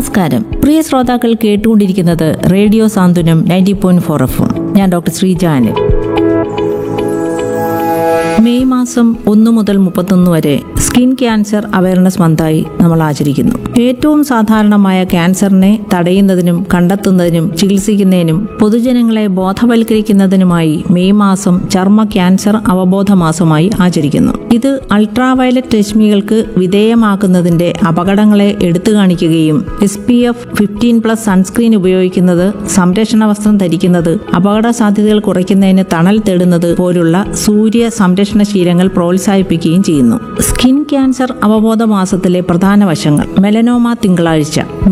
നമസ്കാരം പ്രിയ ശ്രോതാക്കൾ കേട്ടുകൊണ്ടിരിക്കുന്നത് radio Santhwanam ninety point four F ഞാൻ ഡോക്ടർ ശ്രീജാനൻ മെയ് മാസം ഒന്ന് മുതൽ മുപ്പത്തൊന്ന് വരെ സ്കിൻ ക്യാൻസർ അവയർനെസ് മന്തായി നമ്മൾ ആചരിക്കുന്നു ഏറ്റവും സാധാരണമായ ക്യാൻസറിനെ തടയുന്നതിനും കണ്ടെത്തുന്നതിനും ചികിത്സിക്കുന്നതിനും പൊതുജനങ്ങളെ ബോധവൽക്കരിക്കുന്നതിനുമായി മെയ് മാസം ചർമ്മ ക്യാൻസർ അവബോധ മാസമായി ആചരിക്കുന്നു ഇത് അൾട്രാവയലറ്റ് രശ്മികൾക്ക് വിധേയമാക്കുന്നതിന്റെ അപകടങ്ങളെ എടുത്തു കാണിക്കുകയും S P F fifteen plus sunscreen ഉപയോഗിക്കുന്നത് സംരക്ഷണ വസ്ത്രം ധരിക്കുന്നത് അപകട സാധ്യതകൾ കുറയ്ക്കുന്നതിന് തണൽ തേടുന്നത് പോലുള്ള സൂര്യ സംരക്ഷണ ശീലങ്ങൾ പ്രോത്സാഹിപ്പിക്കുകയും ചെയ്യുന്നു സ്കിൻ ക്യാൻസർ അവബോധ മാസത്തിലെ പ്രധാന വശങ്ങൾ മെലനോമ തിങ്കളാഴ്ച